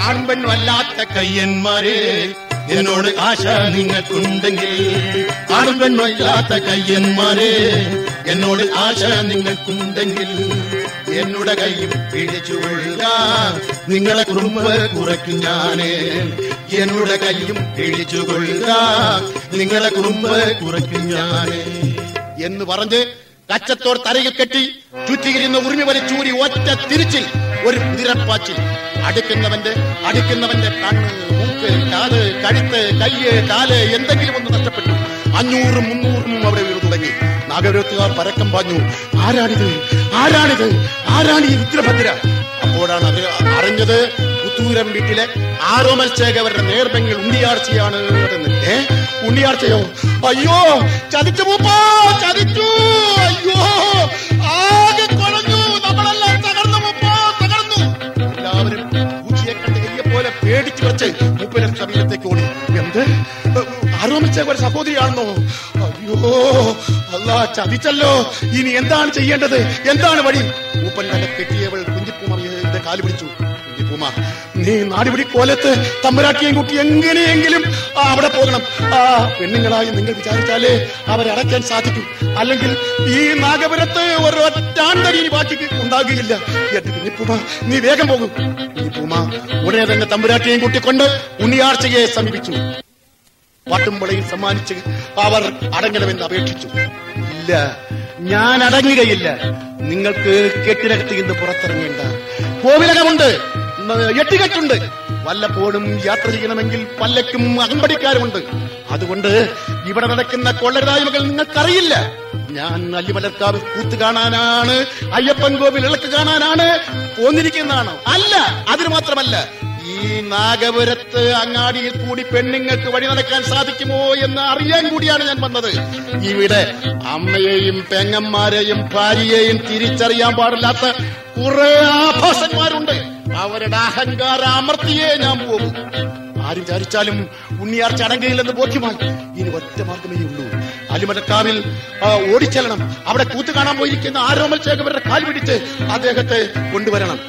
ആണും പെണ്ണും അല്ലാത്ത കയ്യന്മാരെ എന്നോട് ആശ നിങ്ങൾക്കുണ്ടെങ്കിൽ ആണും പെണ്ണും അല്ലാത്ത കയ്യന്മാരെ എന്നോട് ആശ നിങ്ങൾക്കുണ്ടെങ്കിൽ എന്നോട് കൈയും പിടിച്ചു കൊള്ളുക നിങ്ങളെ കുറുമ്പ് കുറയ്ക്കും ഞാന് എന്നോട് കൈയും പിടിച്ചു കൊള്ളുക നിങ്ങളെ കുറുമ്പ് കുറയ്ക്കും ഞാന് എന്ന് പറഞ്ഞ് കച്ചത്തോർ തലയിൽ കെട്ടി ചുറ്റിയിരുന്ന ഉറിഞ്ഞു വലിച്ചൂരി ഒറ്റ തിരിച്ചിൽ ഒരു കുതിരപ്പാച്ചിൽ അടുക്കുന്നവന്റെ അടുക്കുന്നവന്റെ കണ്ണ് മൂക്ക് കാത് കഴുത്ത് കയ്യ് കാല് എന്തെങ്കിലും ഒന്ന് നഷ്ടപ്പെട്ടു അഞ്ഞൂറും മുന്നൂറും അവിടെ വീണു തുടങ്ങി നാഗരത്തുകാർ പരക്കം പാഞ്ഞു ആരാണിത് ആരാണിത് ആരാണ് ഈ രുദ്രഭദ്ര അപ്പോഴാണ് അത് അറിഞ്ഞത് പുത്തൂരം വീട്ടിലെ ആരോമൽ ചേകവരുടെ നേർബെങ്കിൽ ഉണ്ണിയാർച്ചയാണ് എന്ന് ഏ ഉണ്ണിയാർച്ചയോ അയ്യോ ചതിച്ചു മൂപ്പോ ചതിച്ചു അയ്യോ ആകെ കുഴഞ്ഞു നമ്മളെല്ലാം തകർന്നു മൂപ്പോ തകർന്നു എല്ലാവരും പൂച്ചയെ കണ്ട് എലിയെ പോലെ പേടിച്ചു വെച്ച് മൂപ്പന്റെ സമീപത്തേക്ക് ഓടി എന്ത് ആരോമിച്ച ഒരു സഹോദരിയാണെന്നോ അയ്യോ അല്ല ചതിച്ചല്ലോ ഇനി എന്താണ് ചെയ്യേണ്ടത് എന്താണ് വഴി മൂപ്പൻ തന്നെ കെട്ടിയവൾ കുഞ്ഞിപ്പൂമയുടെ കാല് പിടിച്ചു കുഞ്ഞിപ്പൂമ നീ നാടുപിടി കോലത്ത് തമ്പരാട്ടിയും കുട്ടി എങ്ങനെയെങ്കിലും ആ, അവിടെ പോകണം ആ പെണ്ണുങ്ങളായി നിങ്ങൾ വിചാരിച്ചാലേ അവരെ അടയ്ക്കാൻ സാധിക്കും അല്ലെങ്കിൽ ഈ നാഗപുരത്ത് ഒരൊറ്റാണ്ടടി ഇനി ബാക്കി ഉണ്ടാകുകയില്ല എന്റെ കുഞ്ഞിപ്പൂമ നീ വേഗം പോകും കുഞ്ഞിപ്പൂമ ഉടനെ തന്നെ തമ്പുരാട്ടിയെയും കൂട്ടിക്കൊണ്ട് ഉണ്ണിയാർച്ചയെ സമീപിച്ചു പാട്ടുംപളയും സമ്മാനിച്ച് അവർ അടങ്ങണമെന്ന് അപേക്ഷിച്ചു ഇല്ല ഞാൻ അടങ്ങുകയില്ല നിങ്ങൾക്ക് കെട്ടിനകത്ത് ഇന്ന് പുറത്തിറങ്ങേണ്ട കോവിലകമുണ്ട് ന- എട്ടുകെട്ടുണ്ട് വല്ലപ്പോഴും യാത്ര ചെയ്യണമെങ്കിൽ പല്ലക്കും അകമ്പടിക്കാരുമുണ്ട് അതുകൊണ്ട് ഇവിടെ നടക്കുന്ന കൊള്ളരുതായ്മകൾ നിങ്ങൾക്കറിയില്ല ഞാൻ അല്ലിമലർക്കാവ് കൂത്ത് കാണാനാണ് അയ്യപ്പൻ കോവിൽ ഇളക്ക് കാണാനാണ് പോന്നിരിക്കുന്നതാണ് അല്ല അതിന് മാത്രമല്ല ഈ നാഗപുരത്ത് അങ്ങാടിയിൽ കൂടി പെണ്ണുങ്ങൾക്ക് വഴി നടക്കാൻ സാധിക്കുമോ എന്ന് അറിയാൻ കൂടിയാണ് ഞാൻ വന്നത് ഇവിടെ അമ്മയെയും പെങ്ങന്മാരെയും ഭാര്യയെയും തിരിച്ചറിയാൻ പാടില്ലാത്ത കുറെ ആഭാസന്മാരുണ്ട് അവരുടെ അഹങ്കാര അമർത്തിയേ ഞാൻ പോകും ആരും വിചാരിച്ചാലും ഉണ്ണിയാർച്ച അടങ്ങയില്ലെന്ന് ബോധ്യമായി ഇനി ഒറ്റ മാർഗമേ ഉള്ളൂ അലിമലക്കാവിൽ ആ, ഓടിച്ചെല്ലണം അവിടെ കൂത്ത് കാണാൻ പോയിരിക്കുന്ന ആരോമൽ ചേകവരുടെ കാൽ പിടിച്ച് അദ്ദേഹത്തെ കൊണ്ടുവരണം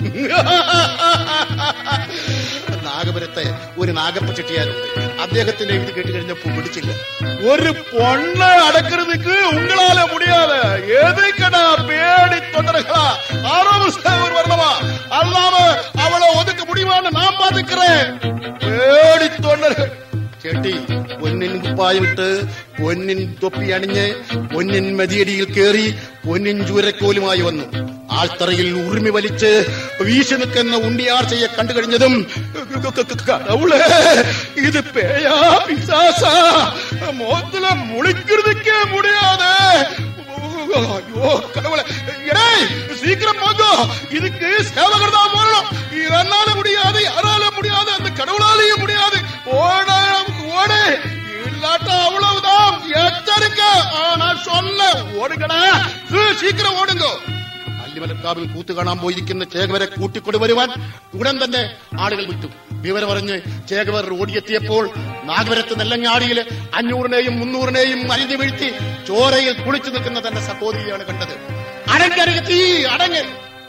നാഗപുരത്തെ ഒരു നാഗപ്പ ചെട്ടിയാരുണ്ട് അദ്ദേഹത്തിന്റെ ഇത് കേട്ട് കഴിഞ്ഞപ്പോ പിടിച്ചില്ല ഒരു പൊണ്ണ അടக்கிறதுக்கு உங்களால முடியாது எதுக்கடா பேடி தொண்டர்களா ஆரோம வரணுமா அல்லாம அவளை ஒதுக்க முடியுமான்னு நான் பாத்துக்கிறேன் പേടി തൊണ്ടர்கள் ചേട്ടി പൊന്നിൻ കുപ്പായിട്ട് പൊന്നിൻ തൊപ്പി അണിഞ്ഞ് പൊന്നിൻ മതിയടിയിൽ കേറി പൊന്നിൻ ചൂരക്കോലുമായി വന്നു ആൾത്തറയിൽ ഉറുമി വലിച്ച് വീശി നിൽക്കുന്ന ഉണ്ടിയാർച്ചയെ കണ്ടു കഴിഞ്ഞതും കടവുളേ ഇത് പേയാ പിശാസാ മോത്തില മുളിக்கிறதுக்கே முடியாது ஐயோ கடவுளே ஏய் சீக்கிரம் போங்க இதுக்கு சேவகர் தான் போறணும் இதனால முடியாது யாரால முடியாது அந்த கடவுளாலேயும் முடியாது ஓட ஓட இல்லாட்ட அவ்வளவுதான் எச்சரிக்க நான் சொல்ல ஓடுங்கடா சீக்கிரம் ஓடுங்க അല്ലിമലക്കാവിൽ കൂത്ത് കാണാൻ പോയിരിക്കുന്ന ചേകവരെ കൂട്ടിക്കൊണ്ടുവരുവാൻ ഉടൻ തന്നെ ആളുകൾ വിട്ടു വിവരം അറിഞ്ഞ് ചേകവർ ഓടിയെത്തിയപ്പോൾ നാഗപുരത്ത് നെല്ലങ്ങാടിയിൽ അഞ്ഞൂറിനെയും മുന്നൂറിനെയും അരിഞ്ഞു വീഴ്ത്തി ചോരയിൽ കുളിച്ചു നിൽക്കുന്ന തന്റെ സഹോദരിയാണ് കണ്ടത് അടങ്ങരക തീ അടങ്ങ്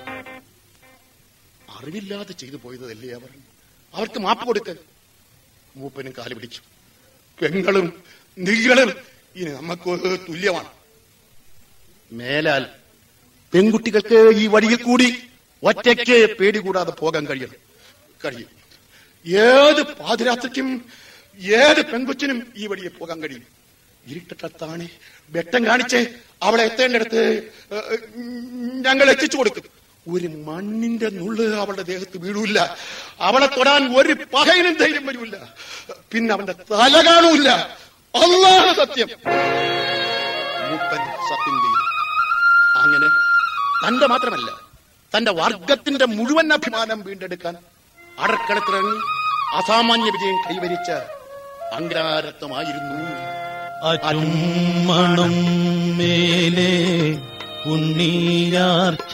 അറിവില്ലാതെ ചെയ്തു പോയതല്ലേ അവർ അവർക്ക് മാപ്പ് കൊടുക്ക മൂപ്പനും കാല് പിടിച്ചു പെങ്ങളും നിങ്ങളും ഇനി നമുക്ക് തുല്യമാണ് മേലാൽ പെൺകുട്ടികൾക്ക് ഈ വഴിയിൽ കൂടി ഒറ്റയ്ക്ക് പേടി കൂടാതെ പോകാൻ കഴിയണം കഴിയും ഏത് പാതിരാത്രിക്കും ഏത് പെൺകൊച്ചിനും ഈ വഴിയെ പോകാൻ കഴിയും ഇരുട്ടത്താണ് വെട്ടം കാണിച്ച് അവളെ എത്തേണ്ടടുത്ത് ഏഹ്, ഞങ്ങൾ എത്തിച്ചു കൊടുക്കും ഒരു മണ്ണിന്റെ നുള്ള് അവളുടെ ദേഹത്ത് വീഴൂല്ല അവളെ തൊടാൻ ഒരു പകയിനും ധൈര്യം വരൂല്ല പിന്നെ അവന്റെ തല കാണൂല്ല അള്ളാഹ് സത്യം മൂപ്പൻ സത്യം ചെയ്തു അങ്ങനെ തന്റെ മാത്രമല്ല തന്റെ വർഗത്തിന്റെ മുഴുവൻ അഭിമാനം വീണ്ടെടുക്കാൻ അടക്കളത്തിലിറങ്ങി അസാമാന്യ വിജയം കൈവരിച്ച അങ്കാരത്വമായിരുന്നു അറ്റുമ്മണം മേലെ ഉണ്ണീയാർച്ച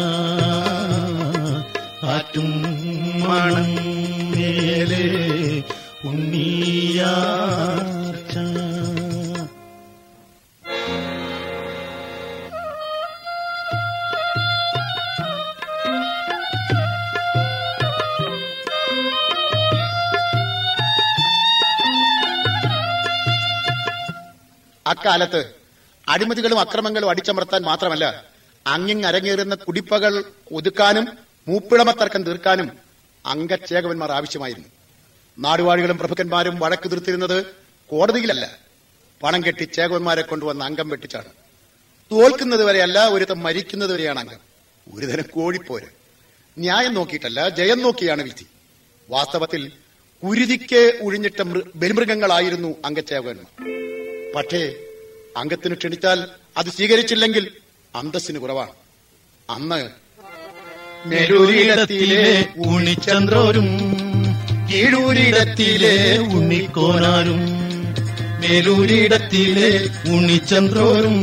ആറ്റും മണം മേലെ ഉണ്ണീയാർച്ച അക്കാലത്ത് അഴിമതികളും അക്രമങ്ങളും അടിച്ചമർത്താൻ മാത്രമല്ല അങ്ങിങ് അരങ്ങേറുന്ന കുടിപ്പകൾ ഒതുക്കാനും മൂപ്പിളമത്തർക്കം തീർക്കാനും അംഗച്ചേകവന്മാർ ആവശ്യമായിരുന്നു നാടുവാഴികളും പ്രഭുക്കന്മാരും വഴക്ക് തീർത്തിരുന്നത് കോടതിയിലല്ല പണം കെട്ടി ചേകവന്മാരെ കൊണ്ടുവന്ന് അംഗം വെട്ടിച്ചാണ് തോൽക്കുന്നത് വരെയല്ല ഒരുത്തം മരിക്കുന്നത് വരെയാണ് അംഗം ഒരുതരം കോഴിപ്പോര് ന്യായം നോക്കിയിട്ടല്ല ജയം നോക്കിയാണ് വിധി വാസ്തവത്തിൽ കുരുതിക്ക് ഒഴിഞ്ഞിട്ട മൃ- ബലിമൃഗങ്ങളായിരുന്നു അംഗച്ചേവകന്മാർ പക്ഷേ അംഗത്തിന് ക്ഷണിച്ചാൽ അത് സ്വീകരിച്ചില്ലെങ്കിൽ അന്തസ്സിന് കുറവാണ് അന്ന് മെരൂരിടത്തിലെ ഉണിച്ചന്ദ്രോരും കീഴൂരിടത്തിലെ ഉണ്ണിക്കോനാരും മേലൂരിടത്തിലെ ഉണ്ണിച്ചന്ദ്രോരും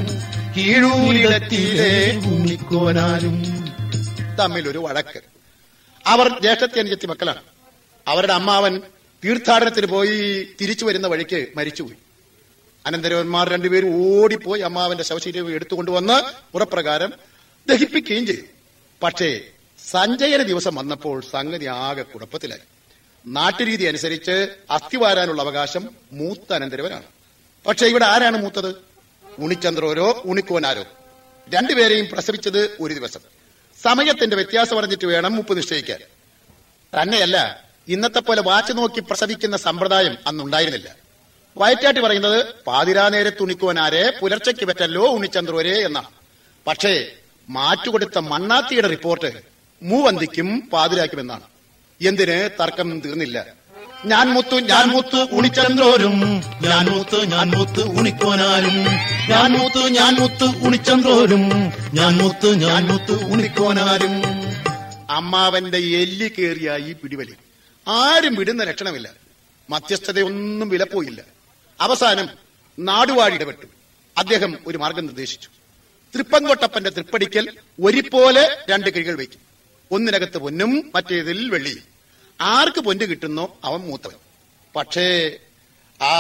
കീഴൂരിടത്തിലെ ഉണ്ണിക്കോനാരും തമ്മിൽ ഒരു വഴക്ക് അവർ ജ്യേഷ്ഠത്തി അനുജത്തി മക്കളാണ് അവരുടെ അമ്മാവൻ തീർത്ഥാടനത്തിന് പോയി തിരിച്ചു വരുന്ന വഴിക്ക് മരിച്ചുപോയി അനന്തരവന്മാർ രണ്ടുപേരും ഓടിപ്പോയി അമ്മാവന്റെ ശവശരീരം എടുത്തുകൊണ്ടുവന്ന് പുറപ്രകാരം ദഹിപ്പിക്കുകയും ചെയ്തു പക്ഷേ സഞ്ചയന ദിവസം വന്നപ്പോൾ സംഗതി ആകെ കുഴപ്പത്തിലായി നാട്ടുരീതി അനുസരിച്ച് അസ്ഥി വാരാനുള്ള അവകാശം മൂത്ത അനന്തരവനാണ് പക്ഷെ ഇവിടെ ആരാണ് മൂത്തത് ഉണിച്ചന്ദ്രോരോ ഉണിക്കോനാരോ രണ്ടുപേരെയും പ്രസവിച്ചത് ഒരു ദിവസം സമയത്തിന്റെ വ്യത്യാസം അറിഞ്ഞിട്ട് വേണം മുപ്പ് നിശ്ചയിക്കാൻ തന്നെയല്ല ഇന്നത്തെ പോലെ വാച്ച് നോക്കി പ്രസവിക്കുന്ന സമ്പ്രദായം അന്നുണ്ടായിരുന്നില്ല വയറ്റാട്ടി പറയുന്നത് പാതിരാ നേരത്ത് ഉണിക്കുവനാരെ പുലർച്ചയ്ക്ക് പറ്റല്ലോ ഉണിച്ചന്ദ്രോരെ എന്നാണ് പക്ഷേ മാറ്റുകൊടുത്ത മണ്ണാത്തിയുടെ റിപ്പോർട്ട് മൂവന്തിക്കും പാതിരാക്കുമെന്നാണ് എന്തിന് തർക്കം തീർന്നില്ല ഞാൻ മുത്തു ഞാൻ മുത്തു ഉണിച്ചന്ദ്രോരും ഞാൻ മൂത്ത് ഞാൻ മൂത്ത് ഉണിക്കോനാരും ഞാൻ മൂത്ത് ഞാൻ മൂത്ത് ഉണിച്ചന്ദ്രോരും ഞാൻ മൂത്ത് ഞാൻ മൂത്ത് ഉണിക്കോനാരും അമ്മാവന്റെ എല്ലി കേറിയ ഈ പിടിവലി ആരും വിടുന്ന ലക്ഷണമില്ല മധ്യസ്ഥതയൊന്നും വിലപ്പോയില്ല അവസാനം നാടുവാഴി ഇടപെട്ടു അദ്ദേഹം ഒരു മാർഗം നിർദ്ദേശിച്ചു തൃപ്പങ്കോട്ടപ്പന്റെ തൃപ്പടിക്കൽ ഒരിപ്പോലെ രണ്ട് കിഴികൾ വയ്ക്കും ഒന്നിനകത്ത് പൊന്നും മറ്റേതിൽ വെള്ളിയും ആർക്ക് പൊന്ന് കിട്ടുന്നോ അവൻ മൂത്തവൻ പക്ഷേ ആ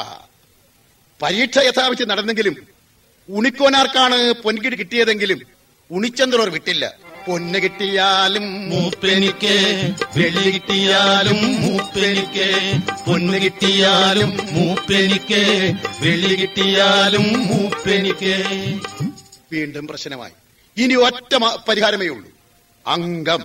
പരീക്ഷ യഥാവിധി നടന്നെങ്കിലും ഉണിക്കോനാർക്കാണ് പൊൻകിടി കിട്ടിയതെങ്കിലും ഉണിച്ചന്ദ്രോർ വിട്ടില്ല പൊന്ന് കിട്ടിയാലും മൂപ്പെനിക്ക് വെള്ളി കിട്ടിയാലും മൂപ്പെനിക്ക് പൊന്ന് കിട്ടിയാലും മൂപ്പെനിക്ക് വെള്ളി കിട്ടിയാലും മൂപ്പെനിക്ക് വീണ്ടും പ്രശ്നമായി ഇനി ഒറ്റ മ- പരിഹാരമേ ഉള്ളൂ അംഗം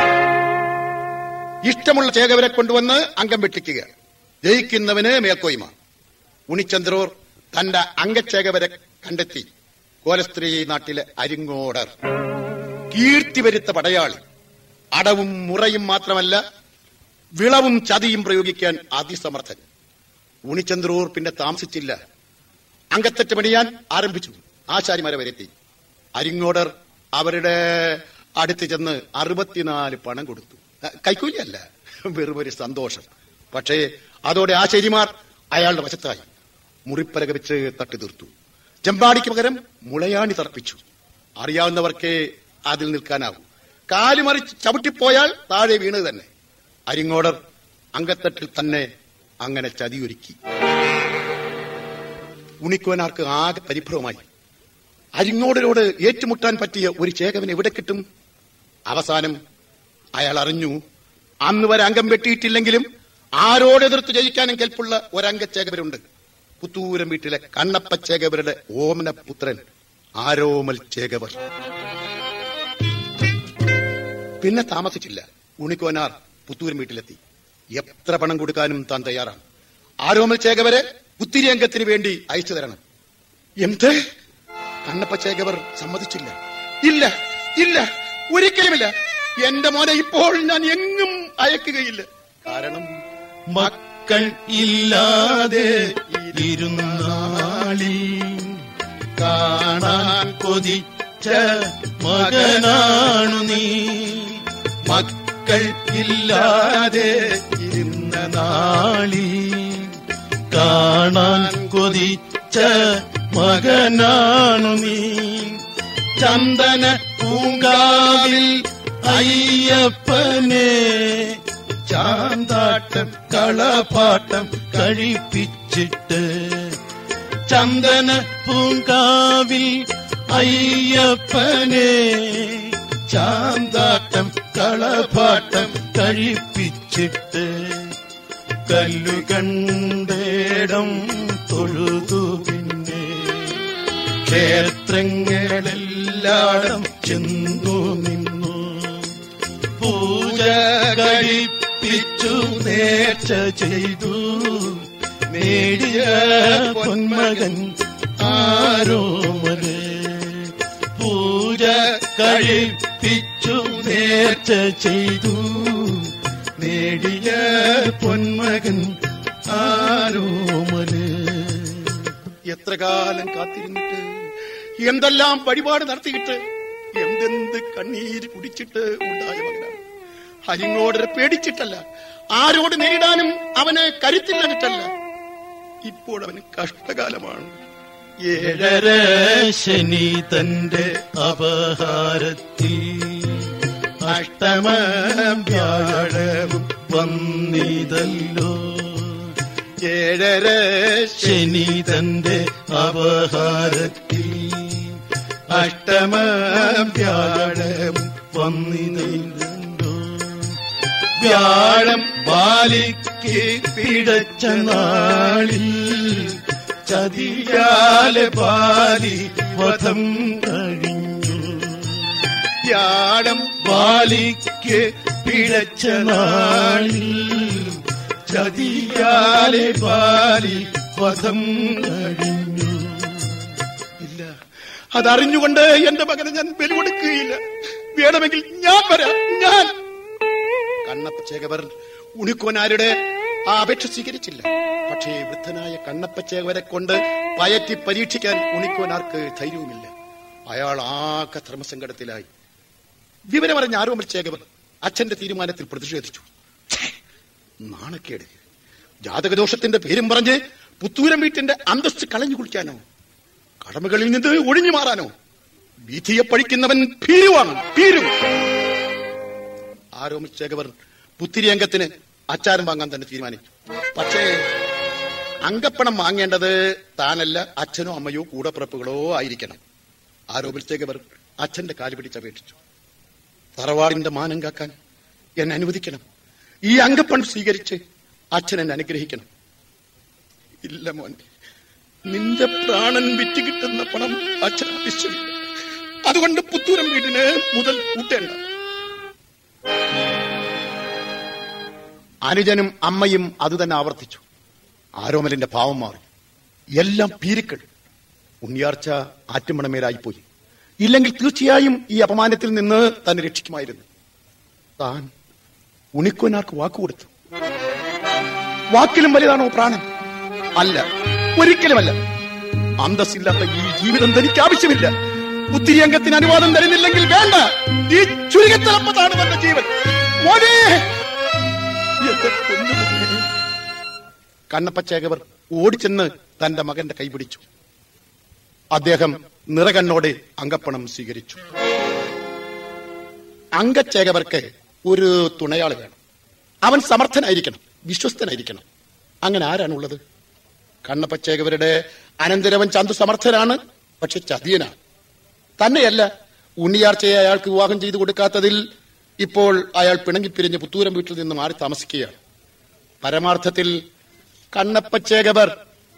ഇഷ്ടമുള്ള ചേകവരെ കൊണ്ടുവന്ന് അംഗം വെട്ടിക്കുക ജയിക്കുന്നവന് മേൽക്കോയ്മ ഉണിച്ചന്ദ്രോർ തന്റെ അംഗച്ചേകവരെ കണ്ടെത്തി കോലസ്ത്രീ നാട്ടിലെ അരിങ്ങോടർ കീർത്തി വരുത്ത പടയാളി അടവും മുറയും മാത്രമല്ല വിളവും ചതിയും പ്രയോഗിക്കാൻ അതിസമർത്ഥൻ ഉണിച്ചന്ദ്രൂർ പിന്നെ താമസിച്ചില്ല അങ്കത്തെറ്റ് പണിയാൻ ആരംഭിച്ചു ആശാരിമാരെ വരുത്തി അരിങ്ങോടർ അവരുടെ അടുത്ത് ചെന്ന് അറുപത്തിനാല് പണം കൊടുത്തു അഹ് കൈക്കൂലിയല്ല വെറും ഒരു സന്തോഷം പക്ഷേ അതോടെ ആശാരിമാർ അയാളുടെ വശത്തായി മുറിപ്പലക വെച്ച് തട്ടി തീർത്തു ചെമ്പാടിക്ക് പകരം മുളയാണി തറപ്പിച്ചു അറിയാവുന്നവർക്കേ അതിൽ നിൽക്കാനാവൂ കാലുമറി ചവിട്ടിപ്പോയാൽ താഴെ വീണത് തന്നെ അരിങ്ങോടർ അങ്കത്തട്ടിൽ തന്നെ അങ്ങനെ ചതിയൊരുക്കി ഉണിക്കുവനാർക്ക് ആകെ പരിഭ്രമമായി അരിങ്ങോടരോട് ഏറ്റുമുട്ടാൻ പറ്റിയ ഒരു ചേകവൻ എവിടെ കിട്ടും അവസാനം അയാൾ അറിഞ്ഞു അന്ന് വരെ അംഗം വെട്ടിയിട്ടില്ലെങ്കിലും ആരോട് എതിർത്ത് ജയിക്കാനും കെൽപ്പുള്ള ഒരംഗച്ചേകവരുണ്ട് പുത്തൂരം വീട്ടിലെ കണ്ണപ്പ ചേകവരുടെ ഓമന പുത്രൻ ആരോമൽ ചേകവർ പിന്നെ താമസിച്ചില്ല ഉണിക്കോനാർ പുത്തൂരം വീട്ടിലെത്തി എത്ര പണം കൊടുക്കാനും താൻ തയ്യാറാണ് ആരോമൽ ചേകവരെ പുത്തിരി അംഗത്തിന് വേണ്ടി അയച്ചു തരണം എന്ത് കണ്ണപ്പ ചേകവർ സമ്മതിച്ചില്ല ഇല്ല ഇല്ല ഒരിക്കലുമില്ല എന്റെ മോനെ ഇപ്പോൾ ഞാൻ എങ്ങും അയക്കുകയില്ല കാരണം മക്കൾ ഇല്ലാതെ ഇരുന്നാളി കാണാൻ കൊതിച്ച മകനാണു നീ മക്കൾ ഇല്ലാതെ ഇരുന്ന നാളി കാണാൻ കൊതിച്ച മകനാണു നീ ചന്ദന പൂങ്കാവിൽ അയ്യപ്പനെ ചാന്താട്ടം കളപാട്ടം കഴിപ്പിച്ചിട്ട് ചന്ദന പൂങ്കാവിൽ അയ്യപ്പനെ ചാന്താട്ടം കളപാട്ടം കഴിപ്പിച്ചിട്ട് കല്ലു കണ്ടേടം തൊഴുതു പിന്നെ ക്ഷേത്രങ്ങളെല്ലാടം ചെന്നു നിന്നു പൂജ കഴിപ്പിച്ചു നേർച്ച ചെയ്തു നേടിയ പൊന്മകൻ ആരോമല് പൂജ കഴിപ്പിച്ചു നേർച്ച ചെയ്തു നേടിയ പൊന്മകൻ ആരോമല് എത്ര കാലം കാത്തിരുന്നിട്ട് എന്തെല്ലാം വഴിപാട് നടത്തിയിട്ട് എന്തെന്ത് കണ്ണീര് കുടിച്ചിട്ട് ഉണ്ടായ മകനാണ് ഹരിങ്ങോടരെ പേടിച്ചിട്ടല്ല ആരോട് നേരിടാനും അവന് കരുത്തില്ലന്നിട്ടല്ല ഇപ്പോൾ അവന് കഷ്ടകാലമാണ് ഏഴര ശനി തന്റെ അപഹാരത്തിൽ അഷ്ടമ വ്യാഴവും വന്നിതല്ലോ ഏഴര ശനി തന്റെ അപഹാരത്തിൽ അഷ്ടമ വ്യാഴവും വന്നിതല്ലോ വ്യാഴം ബാലിക്ക് പിടച്ച നാളിൽ ചതിയാലെ ബാലി വധം കഴിഞ്ഞു വ്യാഴം ബാലിക്ക് പിഴച്ച നാളിൽ ചതിയാലെ ബാലി വധം കഴിഞ്ഞു ഇല്ല അതറിഞ്ഞുകൊണ്ട് എന്റെ മകനെ ഞാൻ ബലി കൊടുക്കുകയില്ല വേണമെങ്കിൽ ഞാൻ വരാം ഞാൻ കണ്ണപ്പ ചേകവർ ഉണിക്കോനാരുടെ ആ അപേക്ഷ സ്വീകരിച്ചില്ല പക്ഷേ വൃദ്ധനായ കണ്ണപ്പ ചേകവരെ കൊണ്ട് പയറ്റി പരീക്ഷിക്കാൻ ഉണിക്കോനാർക്ക് ധൈര്യവുമില്ല അയാൾ ആകെ ധർമ്മസങ്കടത്തിലായി വിവരമറിഞ്ഞ ആരോമൽ ചേകവർ അച്ഛന്റെ തീരുമാനത്തിൽ പ്രതിഷേധിച്ചു ഛേ, നാണക്കേട് ജാതകദോഷത്തിന്റെ പേരും പറഞ്ഞ് പുത്തൂരം വീട്ടിന്റെ അന്തസ്ത് കളഞ്ഞു കുളിക്കാനോ കടമകളിൽ നിന്ന് ഒഴിഞ്ഞു മാറാനോ വിധിയെ പഴിക്കുന്നവൻ ഭീരുവാണ് ഭീരു ആരോമിച്ചേകവർ പുത്തിരി അംഗത്തിന് അച്ചാരം വാങ്ങാൻ തന്നെ തീരുമാനിച്ചു പക്ഷേ അങ്കപ്പണം വാങ്ങേണ്ടത് താനല്ല അച്ഛനോ അമ്മയോ കൂടപ്പിറപ്പുകളോ ആയിരിക്കണം ആരോപിച്ചേകവർ അച്ഛന്റെ കാല് പിടിച്ചപേക്ഷിച്ചു തറവാടിന്റെ മാനം കാക്കാൻ എന്നെ അനുവദിക്കണം ഈ അങ്കപ്പണം സ്വീകരിച്ച് അച്ഛൻ എന്നെ അനുഗ്രഹിക്കണം ഇല്ല മോനെ നിന്റെ പ്രാണൻ വിറ്റ് കിട്ടുന്ന പണം അച്ഛൻ ആവശ്യമില്ല അതുകൊണ്ട് പുത്തൂരം വീടിന് മുതൽ കൂട്ടേണ്ട അനുജനും അമ്മയും അതുതന്നെ ആവർത്തിച്ചു ആരോമലിന്റെ ഭാവം മാറി എല്ലാം പീരിക്കൾ ഉണ്ണിയാർച്ച ആറ്റുമണമേലായിപ്പോയി ഇല്ലെങ്കിൽ തീർച്ചയായും ഈ അപമാനത്തിൽ നിന്ന് തന്നെ രക്ഷിക്കുമായിരുന്നു താൻ ഉണിക്കോനാർക്ക് വാക്കുകൊടുത്തു വാക്കിലും വലുതാണോ പ്രാണൻ അല്ല ഒരിക്കലുമല്ല അന്തസ്സില്ലാത്ത ഈ ജീവിതം തനിക്ക് ആവശ്യമില്ല പുത്തിരി അംഗത്തിന് അനുവാദം തരുന്നില്ലെങ്കിൽ വേണ്ട ഈ ചുരുക്കത്തലപ്പതാണ് തന്റെ ജീവൻ മോനെ എന്റെ പൊന്നുമോനെ. കണ്ണപ്പച്ചേകവർ ഓടിച്ചെന്ന് തന്റെ മകന്റെ കൈപിടിച്ചു അദ്ദേഹം നിറകണ്ണോടെ അങ്കപ്പണം സ്വീകരിച്ചു അങ്കച്ചേകവർക്ക് ഒരു തുണയാള് വേണം അവൻ സമർത്ഥനായിരിക്കണം വിശ്വസ്തനായിരിക്കണം അങ്ങനെ ആരാണുള്ളത് കണ്ണപ്പച്ചേകവരുടെ അനന്തരവൻ ചന്തു സമർത്ഥനാണ് പക്ഷെ ചതിയനാണ് തന്നെയല്ല ഉണ്ണിയാർച്ചയെ അയാൾക്ക് വിവാഹം ചെയ്തു കൊടുക്കാത്തതിൽ ഇപ്പോൾ അയാൾ പിണങ്ങിപ്പിരിഞ്ഞ് പുത്തൂരം വീട്ടിൽ നിന്ന് മാറി താമസിക്കുകയാണ് പരമാർത്ഥത്തിൽ കണ്ണപ്പച്ചേകവർ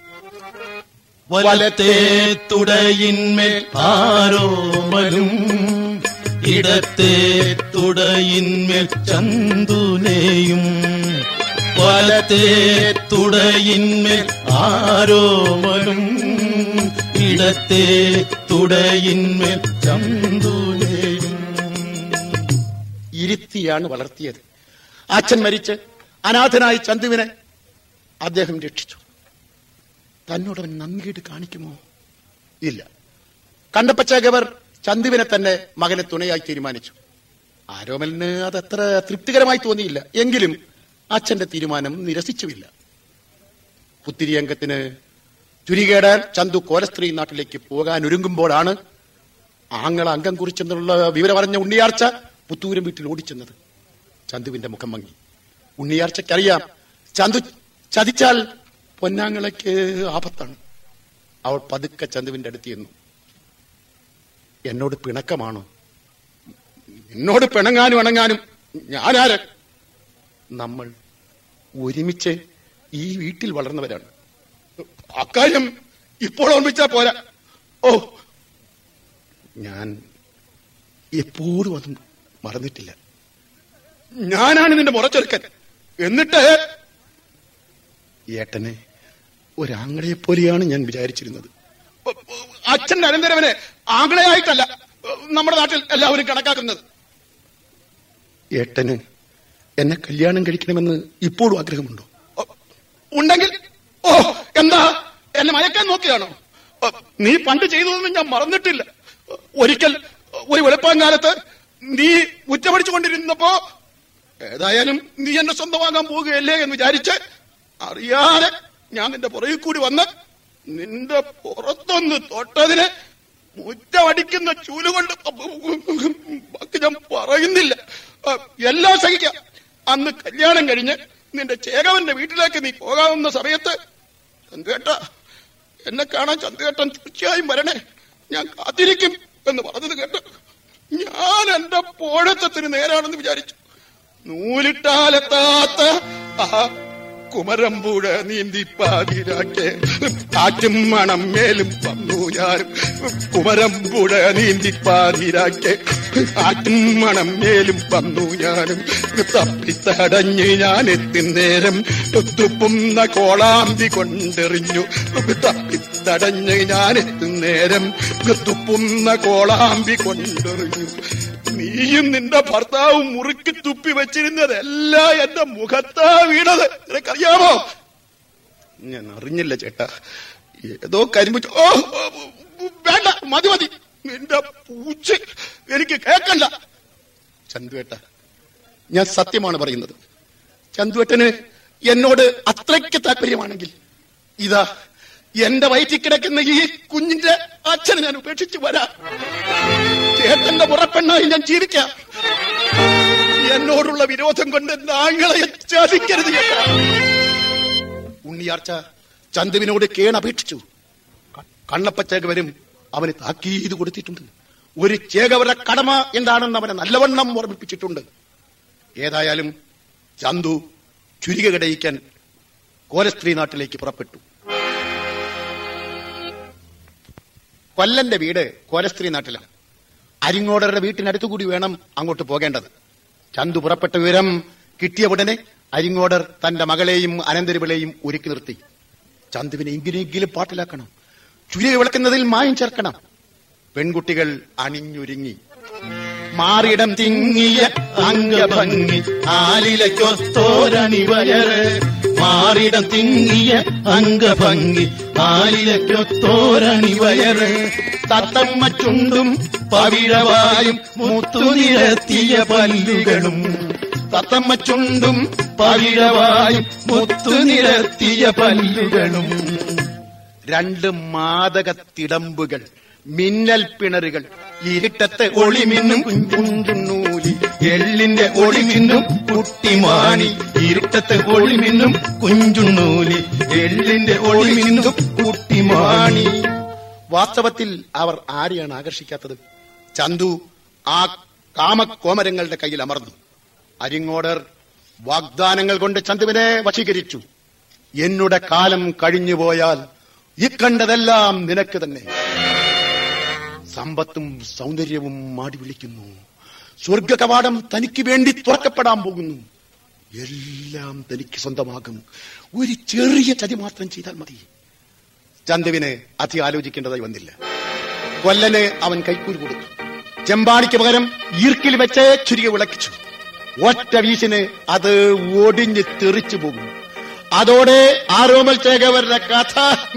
വലത്തെ തുടയിന്മേൽ ആരോമലും ഇടത്തെ തുടയിന്മേൽ ചന്തുനെയും വലത്തെ തുടയിന്മേൽ ആരോമലും ഇടത്തെ തുടയിന്മേൽ ചന്തുനെയും ഇരുത്തിയാണ് വളർത്തിയത് അച്ഛൻ മരിച്ച് അനാഥനായ ചന്തുവിനെ അദ്ദേഹം രക്ഷിച്ചു തന്നോടവൻ നന്ദികേട് കാണിക്കുമോ ഇല്ല കണ്ടപ്പച്ചേകവർ ചന്തുവിനെ തന്നെ മകനെ തുണയായി തീരുമാനിച്ചു ആരോമലിന് അതത്ര തൃപ്തികരമായി തോന്നിയില്ല എങ്കിലും അച്ഛന്റെ തീരുമാനം നിരസിച്ചുമില്ല പുത്തിരി അംഗത്തിന് ചുരികേടാൻ ചന്തു കോലസ്ത്രീ നാട്ടിലേക്ക് പോകാൻ ഒരുങ്ങുമ്പോഴാണ് ആങ്ങള അംഗം കുറിച്ചെന്നുള്ള വിവരം അറിഞ്ഞ ഉണ്ണിയാർച്ച പുത്തൂരം വീട്ടിൽ ഓടിച്ചെന്നത് ചന്തുവിന്റെ മുഖം മങ്ങി ഉണ്ണിയാർച്ചയ്ക്കറിയാം ചന്തു ചതിച്ചാൽ പൊന്നാങ്ങളയ്ക്ക് ആപത്താണ് അവൾ പതുക്കെ ചന്തുവിന്റെ അടുത്ത് ചെന്നു എന്നോട് പിണക്കമാണോ എന്നോട് പിണങ്ങാനും ഇണങ്ങാനും ഞാനാര് നമ്മൾ ഒരുമിച്ച് ഈ വീട്ടിൽ വളർന്നവരാണ് അക്കാര്യം ഇപ്പോൾ ഓർമ്മിച്ചാ പോരാ ഓ ഞാൻ എപ്പോഴും അതും മറന്നിട്ടില്ല ഞാനാണ് നിന്റെ മുറച്ചെറുക്കൻ എന്നിട്ട് ഏട്ടനെ ഒരാങ്ങളെ പോലെയാണ് ഞാൻ വിചാരിച്ചിരുന്നത് അച്ഛന്റെ അനന്തരവനെ ആംഗ്ലയായിട്ടല്ല നമ്മുടെ നാട്ടിൽ എല്ലാവരും കണക്കാക്കുന്നത് ഏട്ടന് എന്നെ കല്യാണം കഴിക്കണമെന്ന് ഇപ്പോഴും ആഗ്രഹമുണ്ടോ ഓ, ഉണ്ടെങ്കിൽ ഓ എന്താ എന്നെ മയക്കാൻ നോക്കിയാണോ ഓ, നീ പണ്ട് ചെയ്തതൊന്നും ഞാൻ മറന്നിട്ടില്ല ഒരിക്കൽ ഒരു വെളുപ്പാങ്കാലത്ത് നീ ഉച്ചപടിച്ചുകൊണ്ടിരുന്നപ്പോ ഏതായാലും നീ എന്നെ സ്വന്തമാകാൻ പോവുകയല്ലേ എന്ന് വിചാരിച്ച് അറിയാതെ ഞാൻ നിന്റെ പുറകിൽ കൂടി വന്ന് നിന്റെ പുറത്തൊന്ന് തൊട്ടതിന് മുറ്റമടിക്കുന്ന ചൂലുകൊണ്ട് ബാക്കി ഞാൻ പറയുന്നില്ല ആ, എല്ലാം സഹിക്കാം അന്ന് കല്യാണം കഴിഞ്ഞ് നിന്റെ ചേകവന്റെ വീട്ടിലേക്ക് നീ പോകാവുന്ന സമയത്ത് ചന്തുകേട്ട എന്നെ കാണാൻ ചന്തുകേട്ടൻ തീർച്ചയായും വരണേ ഞാൻ കാത്തിരിക്കും എന്ന് പറഞ്ഞത് കേട്ട് ഞാൻ എന്റെ പോഴത്തത്തിന് നേരാണെന്ന് വിചാരിച്ചു നൂലിട്ടാലെത്താത്ത ആ കുമരമ്പുഴ നീന്തി പാതിരാക്കെ കാറ്റും മണം മേലും വന്നു ഞാനും കുമരമ്പുഴ നീന്തി പാതിരാക്കെ കാറ്റും മണം മേലും വന്നു ഞാനും തപ്പിത്തടഞ്ഞ് ഞാൻ എത്തുന്നേരം തുപ്പുന്ന കോളാമ്പി കൊണ്ടെറിഞ്ഞു തപ്പിത്തടഞ്ഞ് ഞാൻ എത്തുന്നേരം തുപ്പുന്ന കോളാമ്പി കൊണ്ടെറിഞ്ഞു നീയും നിന്റെ ഭർത്താവും മുറുക്കി തുപ്പി വെച്ചിരുന്നതെല്ലാം എന്റെ മുഖത്താ വീണത് നിനക്കറിയാമോ ഞാൻ അറിഞ്ഞില്ല ചേട്ടാ ഏതോ കരിമ്പ് ചോ- ഓ ഓ, വേണ്ട മതി മതി നിന്റെ പൂച്ച എനിക്ക് കേക്കണ്ട ചന്തുവേട്ട ഞാൻ സത്യമാണ് പറയുന്നത് ചന്തുവേട്ടന് എന്നോട് അത്രയ്ക്ക് താല്പര്യമാണെങ്കിൽ ഇതാ എന്റെ വയറ്റിൽ കിടക്കുന്ന ഈ കുഞ്ഞിന്റെ അച്ഛനെ ഞാൻ ഉപേക്ഷിച്ച് വരാം ചേട്ടന്റെ പുറപ്പെണ്ണായി ഞാൻ ജീവിക്കാം എന്നോടുള്ള വിരോധം കൊണ്ട് നാങ്ങളെ ചതിക്കരുത് ചേട്ടാ ഉണ്ണിയാർച്ച ചന്തുവിനോട് കേണപേക്ഷിച്ചു കണ്ണപ്പ ചേകവരും അവന് താക്കീത് കൊടുത്തിട്ടുണ്ട് ഒരു ചേകവരുടെ കടമ എന്താണെന്ന് അവനെ നല്ലവണ്ണം ഓർമ്മിപ്പിച്ചിട്ടുണ്ട് ഏതായാലും ചന്തു ചുരിക കടയിക്കാൻ കോലസ്ത്രീ നാട്ടിലേക്ക് പുറപ്പെട്ടു കൊല്ലന്റെ വീട് കോലസ്ത്രീ നാട്ടിലാണ് അരിങ്ങോടരുടെ വീട്ടിനടുത്തു കൂടി വേണം അങ്ങോട്ട് പോകേണ്ടത് ചന്തു പുറപ്പെട്ട വിവരം കിട്ടിയ ഉടനെ അരിങ്ങോടർ തന്റെ മകളെയും അനന്തരവിളെയും ഒരുക്കി നിർത്തി ചന്തുവിനെ എങ്ങനെയെങ്കിലും പാട്ടിലാക്കണം ചുരിക വിളക്കുന്നതിൽ മായം ചേർക്കണം പെൺകുട്ടികൾ അണിഞ്ഞൊരുങ്ങി മാറിടം തിങ്ങിയ അംഗഭംഗി ആലിലക്കൊത്തോരണിവയറ് മാറിടം തിങ്ങിയ അംഗഭംഗി ആലിലക്കൊത്തോരണിവയറ് തത്തമ്മ ചുണ്ടും പവിഴവായും മുത്തുനിരത്തിയ പല്ലുകളും തത്തമ്മ ചുണ്ടും പവിഴവായും മുത്തുനിരത്തിയ പല്ലുകളും രണ്ട് മാദക തിടമ്പുകൾ മിന്നൽ പിണറുകൾ ഇരുട്ടത്തെ ഒളിമിന്നും കുഞ്ചുണ്ണൂലി എള്ളിന്റെ ഒളിമിന്നും കുട്ടിമാണി ഇരുട്ടത്തെ ഒളിമിന്നും കുഞ്ചുണ്ണൂലി എള്ളിന്റെ ഒളിമിന്നും കുട്ടിമാണി വാസ്തവത്തിൽ അവർ ആരെയാണ് ആകർഷിക്കാത്തത് ചന്തു ആ കാമക്കോമരങ്ങളുടെ കയ്യിൽ അമർന്നു അരിങ്ങോടർ വാഗ്ദാനങ്ങൾ കൊണ്ട് ചന്തുവിനെ വശീകരിച്ചു എന്നുടെ കാലം കഴിഞ്ഞുപോയാൽ ഇക്കണ്ടതെല്ലാം നിനക്ക് തന്നെ സമ്പത്തും സൗന്ദര്യവും മാടി വിളിക്കുന്നു സ്വർഗ കവാടം തനിക്ക് വേണ്ടി തുറക്കപ്പെടാൻ പോകുന്നു എല്ലാം തനിക്ക് സ്വന്തമാകും ഒരു ചെറിയ ചതി മാത്രം ചെയ്താൽ മതി ചന്തുവിന് അധികം ആലോചിക്കേണ്ടതായി വന്നില്ല കൊല്ലന് അവൻ കൈക്കൂലി കൊടുത്തു ചെമ്പാടിക്ക് പകരം ഈർക്കിൽ വെച്ച് ചുരിക വിളക്കിച്ചു ഒറ്റ വീശിന് അത് ഒടിഞ്ഞ് തെറിച്ചു പോകും അതോടെ ആരോമൽ ചേകവരുടെ കഥ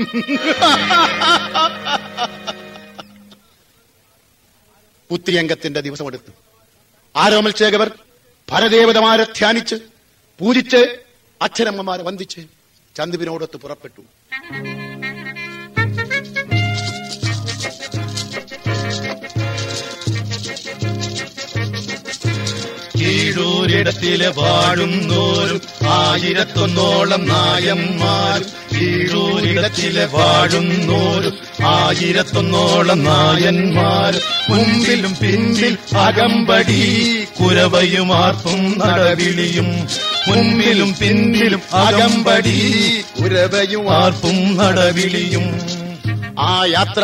പുത്രിയംഗത്തിന്റെ ദിവസമെടുത്തു ആരോമൽ ചേകവർ പരദേവതമാരെ ധ്യാനിച്ച് പൂജിച്ച് അച്ഛനമ്മമാരെ വന്ദിച്ച് ചന്തുവിനോടൊത്ത് പുറപ്പെട്ടു കീഴൂരിടത്തിലെ വാഴുന്നോരും ആയിരത്തൊന്നോളം നായന്മാരും കീഴൂരിടത്തിലെ വാഴുന്നോരും ആയിരത്തൊന്നോളം നായന്മാരും മുമ്പിലും പിന്നിൽ അകമ്പടി കുരവയുമാർപ്പും നടവിളിയും മുൻപിലും പിന്നിലും അകമ്പടി ഉരവയും ആർപ്പും നടവിളിയും ആ യാത്ര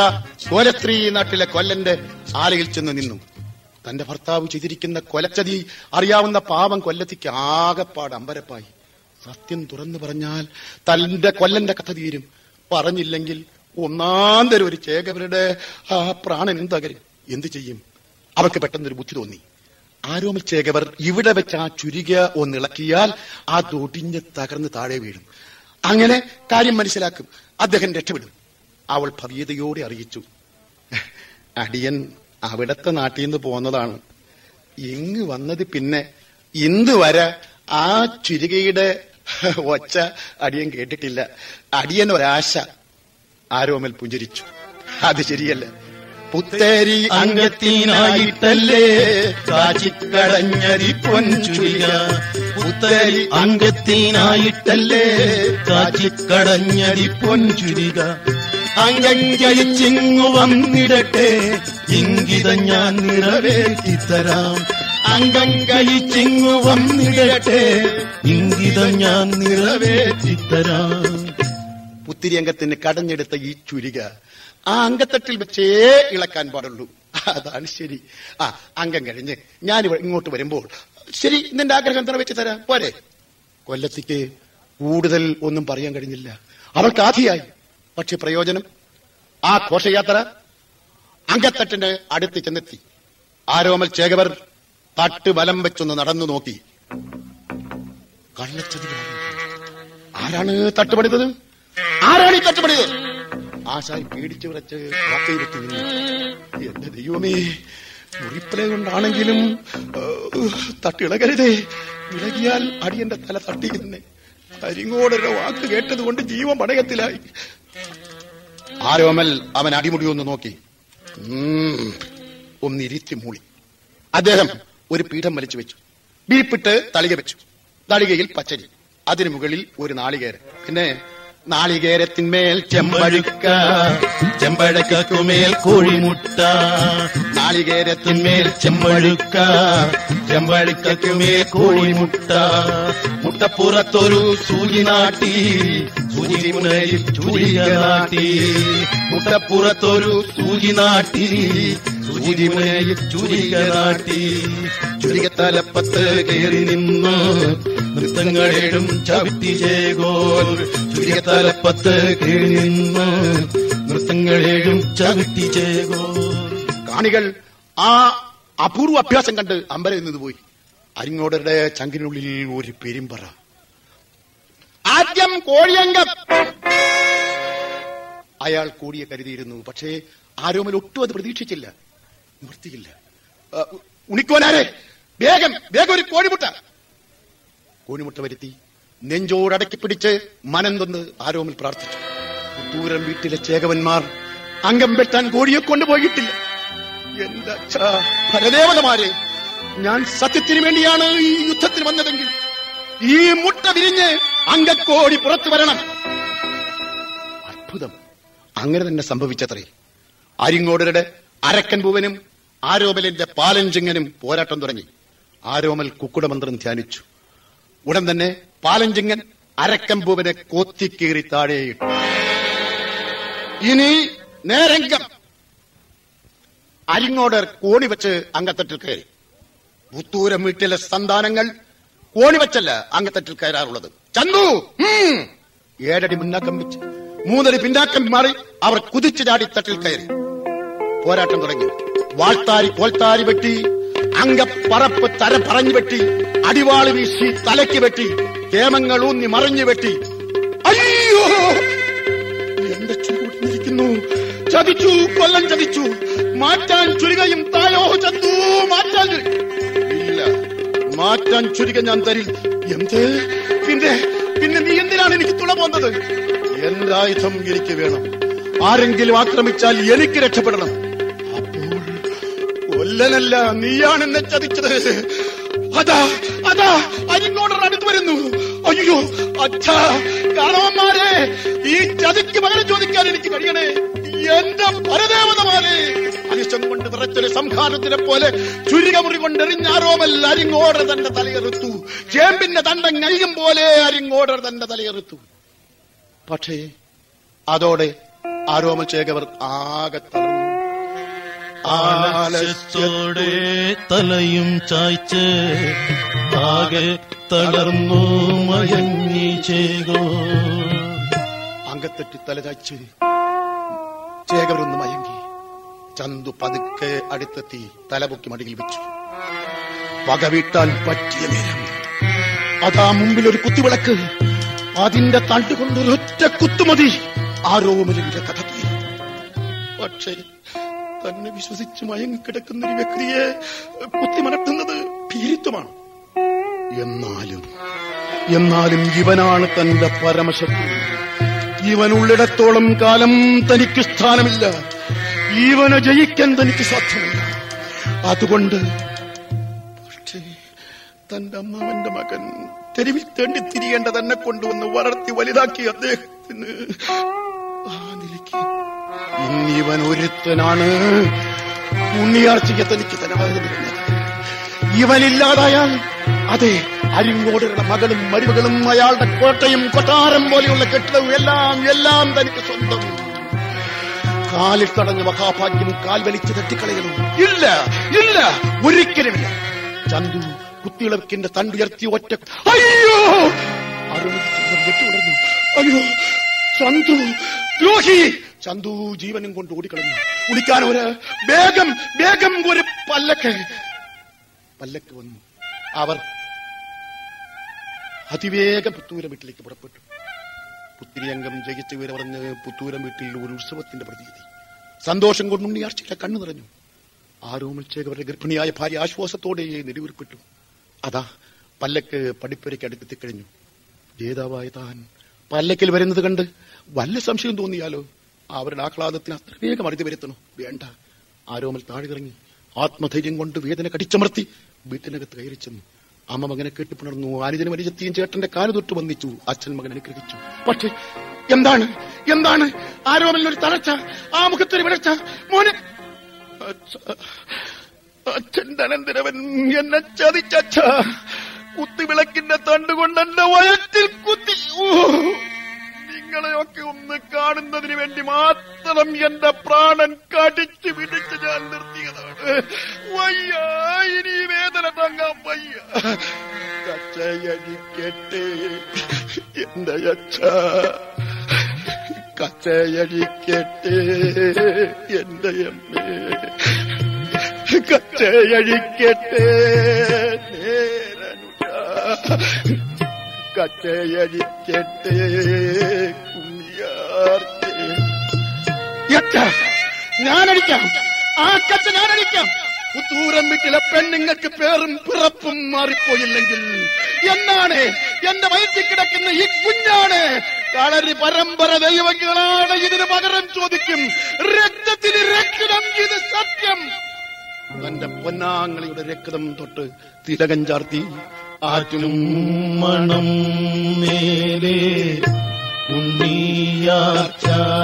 കോലത്രി നാട്ടിലെ കൊല്ലന്റെ ആലയിൽ ചെന്ന് നിന്നു തന്റെ ഭർത്താവ് ചെയ്തിരിക്കുന്ന കൊലച്ചതി അറിയാവുന്ന പാവം കൊല്ലത്തിക്ക് ആകപ്പാട് അമ്പരപ്പായി സത്യം തുറന്നു പറഞ്ഞാൽ തന്റെ കൊല്ലന്റെ കഥ തീരും പറഞ്ഞില്ലെങ്കിൽ ഒന്നാം തരം ഒരു ചേകവരുടെ ആ പ്രാണനും തകരും എന്തു ചെയ്യും അവർക്ക് പെട്ടെന്നൊരു ബുദ്ധി തോന്നി ആരോമൽ ചേകവർ ഇവിടെ വെച്ച് ആ ചുരിക ഒന്നിളക്കിയാൽ ആ തൊടിഞ്ഞ് തകർന്ന് താഴെ വീഴും അങ്ങനെ കാര്യം മനസ്സിലാക്കും അദ്ദേഹം രക്ഷപ്പെടും അവൾ ഭവ്യതയോടെ അറിയിച്ചു അടിയൻ അവിടത്തെ നാട്ടിൽ നിന്ന് പോന്നതാണ് ഇങ്ങ് വന്നത് പിന്നെ ഇന്ന് വരെ ആ ചുരികയുടെ ഒച്ച അടിയൻ കേട്ടിട്ടില്ല അടിയൻ ഒരാശ ആരോമൽ പുഞ്ചരിച്ചു അത് ശരിയല്ല പുത്തേരി അംഗത്തിനായിട്ടല്ലേ കാച്ചിക്കടഞ്ഞതി പൊൻചുരിക പുത്തരി അംഗത്തിനായിട്ടല്ലേ കാച്ചിക്കടഞ്ഞതി പൊൻചുരിക അംഗങ്കഴിച്ചിങ്ങു വന്നിടട്ടെ ഇംഗിതം ഞാൻ നിറവേറ്റിത്തരാം അംഗങ്കഴിച്ചിങ്ങു വന്നിടട്ടെ ഇംഗിതം ഞാൻ നിറവേറ്റിത്തരാം പുത്തിരി അംഗത്തിന് കടഞ്ഞെടുത്ത ഈ ചുരിക ആ അംഗത്തട്ടിൽ വെച്ചേ ഇളക്കാൻ പാടുള്ളൂ അതാണ് ശരി ആ അംഗം കഴിഞ്ഞ് ഞാൻ ഇവ- ഇങ്ങോട്ട് വരുമ്പോൾ ശരി നിന്റെ ആഗ്രഹം നിറവേറ്റി തരാം പോരെ കൊല്ലത്തിക്ക് കൂടുതൽ ഒന്നും പറയാൻ കഴിഞ്ഞില്ല അവൾക്ക് ആധിയായി പക്ഷെ പ്രയോജനം ആ ഘോഷയാത്ര അങ്കത്തട്ടിന്റെ അടുത്ത് ചെന്നെത്തി ആരോമൽ ചേകവർ തട്ട് വലം വെച്ചൊന്ന് നടന്നു നോക്കി കള്ളച്ചതി ആരാണ് തട്ടുപണിതത് ആരാണ് ഈ തട്ടുപണിത് ആശായി പേടിച്ചു വിറച്ച് കാക്കയിരുത്തി നിന്നു എന്റെ ദൈവമേ മുറിപ്പല കൊണ്ടാണെങ്കിലും ഏഹ്, തട്ടിളകരുതേ ഇളകിയാൽ അടിയന്റെ തല തട്ടിയിരുന്നേ കരിങ്ങോടൊരു വാക്ക് കേട്ടത് കൊണ്ട് ജീവൻ പടയത്തിലായി ആരോമൽ അവൻ അടിമുടി ഒന്ന് നോക്കി ഉം, ഒന്നിരുത്തി മൂളി അദ്ദേഹം ഒരു പീഠം വലിച്ചു വെച്ചു വീപ്പിട്ട് തളിക വെച്ചു തളികയിൽ പച്ചരി അതിനു മുകളിൽ ഒരു നാളികേരം പിന്നെ നാളികേരത്തിന്മേൽ ചെമ്പഴുക്ക ചെമ്പഴക്കുമേൽ കോഴിമുട്ട നാളികേരത്തിന്മേൽ മേൽ ചെമ്പഴുക്ക ചെമ്പഴുക്കുമേൽ കോഴിമുട്ട മുട്ടപ്പുറത്തൊരു സൂചി നാട്ടി സൂചി മുനയിൽ ചൂരിക നാട്ടി മുട്ടപ്പുറത്തൊരു സൂചി നാട്ടി സൂചി മുനയിൽ ചൂരിക നാട്ടി ചുരികത്തലപ്പത്ത് കയറി നിന്നു നൃത്തങ്ങളേഴും ചവിട്ടി ചേകോൽ ചുരികത്തലപ്പത്ത് കയറി നിന്നു നൃത്തങ്ങളേഴും ചവിട്ടി ചേകോൽ കാണികൾ ആ അപൂർവ അഭ്യാസം കണ്ട് അമ്പരയിൽ നിന്ന് പോയി അരിങ്ങോടരുടെ ചങ്കിനുള്ളിൽ ഒരു പെരുമ്പറ ആദ്യം കോഴിയങ്കം അയാൾ കൂടിയെ കരുതിയിരുന്നു പക്ഷേ ആരോമൽ ഒട്ടും അത് പ്രതീക്ഷിച്ചില്ല നിവൃത്തിയില്ല ആ, ഉണിക്കോനാരെ വേഗം വേഗം ഒരു കോഴിമുട്ട കോഴിമുട്ട വരുത്തി നെഞ്ചോടടക്കി പിടിച്ച് മനം തൊന്ന് ആരോമൽ പ്രാർത്ഥിച്ചു ദൂരം വീട്ടിലെ ചേകവന്മാർ അംഗം വെട്ടാൻ കോഴിയെ കൊണ്ടുപോയിട്ടില്ല എന്റെ അച്ഛാ പരദേവതമാരെ ഞാൻ സത്യത്തിന് വേണ്ടിയാണ് ഈ യുദ്ധത്തിന് വന്നതെങ്കിൽ ഈ മുട്ട വിരിഞ്ഞ് അങ്കക്കോടി പുറത്തു വരണം അത്ഭുതം അങ്ങനെ തന്നെ സംഭവിച്ചത്രേ അരിങ്ങോടരുടെ അരക്കൻ പൂവനും ആരോമലിന്റെ പാലഞ്ചിങ്ങനും പോരാട്ടം തുടങ്ങി ആരോമൽ കുക്കുടമന്ത്രം ധ്യാനിച്ചു ഉടൻ തന്നെ പാലഞ്ചിങ്ങൻ അരക്കൻ പൂവനെ കൊത്തിക്കീറി താഴെയിട്ടു ഇനി നേരംഗം അരിങ്ങോടർ കോണി വെച്ച് അങ്കത്തട്ടിൽ കയറി പുത്തൂരം വീട്ടിലെ സന്താനങ്ങൾ കോണി വെച്ചല്ല അങ്കത്തട്ടിൽ കയറാറുള്ളത് ചന്തു ഉം. ഏഴടി മുന്നാക്കം വെച്ച് മൂന്നടി പിന്നാക്കം മാറി അവർ കുതിച്ചു ചാടി തട്ടിൽ കയറി പോരാട്ടം തുടങ്ങി വാൾത്താരി കോൽത്താരി വെട്ടി അങ്കപ്പറപ്പ് തര പറഞ്ഞു വെട്ടി അടിവാള് വീശി തലയ്ക്ക് വെട്ടി കേമങ്ങൾ ഊന്നി മറിഞ്ഞു വെട്ടി അയ്യോ എന്റെ ചുരുന്നിരിക്കുന്നു ചതിച്ചു കൊല്ലം ചതിച്ചു മാറ്റാൻ ചുരുകയും തായോ ചന്തു മാറ്റാൻ ചുരുക ഇല്ല മാറ്റാൻ ചുരുക ഞാൻ തരില്ല എന്ത് പിന്നെ പിന്നെ നീ എന്തിനാണ് എനിക്ക് തുള പോന്നത് എന്റെ ആയുധം എനിക്ക് വേണം ആരെങ്കിലും ആക്രമിച്ചാൽ എനിക്ക് രക്ഷപ്പെടണം അപ്പോൾ കൊല്ലനല്ല നീയാണ് എന്നെ ചതിച്ചത് അതാ അതാ അരിങ്ങോടർ അടുത്ത് വരുന്നു അയ്യോ അച്ഛാ കാണവന്മാരെ ഈ ചതിക്ക് പകരം ചോദിക്കാൻ എനിക്ക് കഴിയണേ എന്റെ പരദേവതമാരെ അനിഷ്ടം കൊണ്ട് വിറച്ചൊരു സംഹാരത്തിനെ പോലെ ചുരികമുറി കൊണ്ടെറിഞ്ഞാരോമൽ അരിങ്ങോടർ തന്റെ തലയെറുത്തു ചേമ്പിന്റെ തണ്ടം കഴിയും പോലെ അരിങ്ങോടർ തന്റെ തലയെറുത്തു പക്ഷേ അതോടെ ആരോമൽ ചേകവർ ആകെ തളർന്നു ആലസ്യത്തോടെ തലയും ചായ്ച്ച് ആകെ തളർന്നു മയങ്ങി ചേകോ അങ്കത്തെട്ടി തലചായ്ച്ച് ചേകവരൊന്ന് മയങ്ങി ചന്തു പതുക്കെ അടുത്തെത്തി തലപൊക്കി മടിയിൽ വെച്ചു വകവീട്ടാൻ പറ്റിയ നേരം അതാ മുമ്പിൽ ഒരു കുത്തിവിളക്ക് അതിന്റെ തണ്ടുകൊണ്ട് ഒരൊറ്റ കുത്തുമതി ആ റോമിലിന്റെ കഥ തീരും പക്ഷേ തന്നെ വിശ്വസിച്ച് മയങ്ങിക്കിടക്കുന്ന ഒരു വ്യക്തിയെ കുത്തിമലർത്തുന്നത് ഭീരിത്വമാണ് എന്നാലും എന്നാലും ഇവനാണ് തന്റെ പരമശത്രു ഇവനുള്ളിടത്തോളം കാലം തനിക്ക് സ്ഥാനമില്ല ഇവനെ ജയിക്കാൻ തനിക്ക് സാധ്യമല്ല അതുകൊണ്ട് പക്ഷേ തന്റെ അമ്മാവന്റെ മകൻ തെരുവിൽ തേണ്ടി തിരിയേണ്ട തന്നെ കൊണ്ടുവന്ന് വളർത്തി വലുതാക്കി അദ്ദേഹത്തിന് ആ നിലയ്ക്ക് ഇന്നിവൻ ഒരുത്തനാണ് ഉണ്ണിയാർച്ചയ്ക്ക് തനിക്ക് തനവാതെ വരുന്നത് ഇവനില്ലാതായാൽ അതെ അരിങ്ങോടുകളുടെ മകളും മരുമകളും അയാളുടെ കോട്ടയും കൊട്ടാരം പോലെയുള്ള കെട്ടിടവും എല്ലാം എല്ലാം തനിക്ക് സ്വന്തം കാലിൽ തടഞ്ഞ മഹാഭാഗ്യം കാൽ വലിച്ച് തട്ടിക്കളയണം ഇല്ല ഇല്ല ഒരിക്കലുമില്ല ചന്തു കുത്തിയിളക്കിന്റെ തണ്ടുയർത്തി ഒറ്റ അയ്യോ വെട്ടുടർന്നു അയ്യോ ചന്തു ദ്രോഹി ചന്തു ജീവനും കൊണ്ട് ഓടിക്കളഞ്ഞു കുടിക്കാൻ ഒരു വേഗം വേഗം ഒരു പല്ലക്ക് പല്ലക്ക് വന്നു അവർ അതിവേഗം പുത്തൂരം വീട്ടിലേക്ക് പുറപ്പെട്ടു പുത്തിരിയംഗം ജയിച്ച വീര പറഞ്ഞ് പുത്തൂരം വീട്ടിൽ ഒരു ഉത്സവത്തിന്റെ പ്രതീതി സന്തോഷം കൊണ്ട് ഉണ്ണിയാർച്ചയുടെ കണ്ണു നിറഞ്ഞു ആരോമൽ ചേകവരുടെ ഗർഭിണിയായ ഭാര്യ ആശ്വാസത്തോടെ നെടുവീർപ്പെട്ടു അതാ പല്ലക്ക് പടിപ്പുരയ്ക്ക് അടുത്തെത്തിക്കഴിഞ്ഞു ജേതാവായ താൻ പല്ലക്കിൽ വരുന്നത് കണ്ട് വല്ല സംശയം തോന്നിയാലോ അവരുടെ ആഹ്ലാദത്തിന് അത്ര വേഗം അറുതി വരുത്തണോ വേണ്ട ആരോമൽ താഴെയിറങ്ങി ആത്മധൈര്യം കൊണ്ട് വേദന കടിച്ചമർത്തി വീട്ടിനകത്ത് കയറി ചെന്നു അമ്മ മകനെ കെട്ടിപ്പുണർന്നു അനുജന് വലിച്ചെത്തിയും ചേട്ടന്റെ കാല് തൊട്ട് വന്നിച്ചു അച്ഛൻ മകൻ അനുഗ്രഹിച്ചു പക്ഷേ എന്താണ് എന്താണ് ആരോമലിനൊരു തളർച്ച ആ മുഖത്തൊരു വിളർച്ച മോനെ അച്ഛ- അച്ഛന്റെ അനന്തരവൻ എന്നെ ചതിച്ചച്ഛ കുത്തിവിളക്കിന്റെ തണ്ടുകൊണ്ട് എന്റെ വയറ്റിൽ കുത്തി ഓ, നിങ്ങളെയൊക്കെ ഒന്ന് കാണുന്നതിന് വേണ്ടി മാത്രം എന്റെ പ്രാണൻ കടിച്ചു പിടിച്ച് ഞാൻ നിർത്തിയതാണ് വയ്യ ഇനി ഈ വേദന താങ്ങാൻ വയ്യ കച്ചയടിക്കട്ടെ എന്റെ അച്ഛ കച്ചയടിക്കട്ടെ എന്റെ അമ്മേ കച്ചയടിക്കട്ടെ നേരനുഷ കച്ചയടിക്കട്ടെ കുഞ്ഞാർത്തെ എത്ത ഞാനടിക്കാം ആ കച്ച ഞാനടിക്കാം പുത്തൂരം വീട്ടിലെ പെണ്ണുങ്ങൾക്ക് പേറും പിറപ്പും മാറിപ്പോയില്ലെങ്കിൽ എന്നാണ് എന്റെ വയറ്റിൽ കിടക്കുന്ന ഈ കുഞ്ഞാണ് കളരി പരമ്പര ദൈവങ്ങളാണ് ഇതിന് പകരം ചോദിക്കും രക്തത്തിന് രക്തം ഇത് സത്യം തന്റെ പൊന്നാങ്ങളിയുടെ രക്തം തൊട്ട് തിലകം ചാർത്തി ആറ്റിനും മണം മേലെ ഉണ്ണിയാർച്ച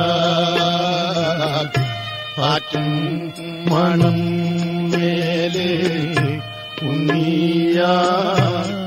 ആറ്റും മണം മേലെ ഉണ്ണിയാ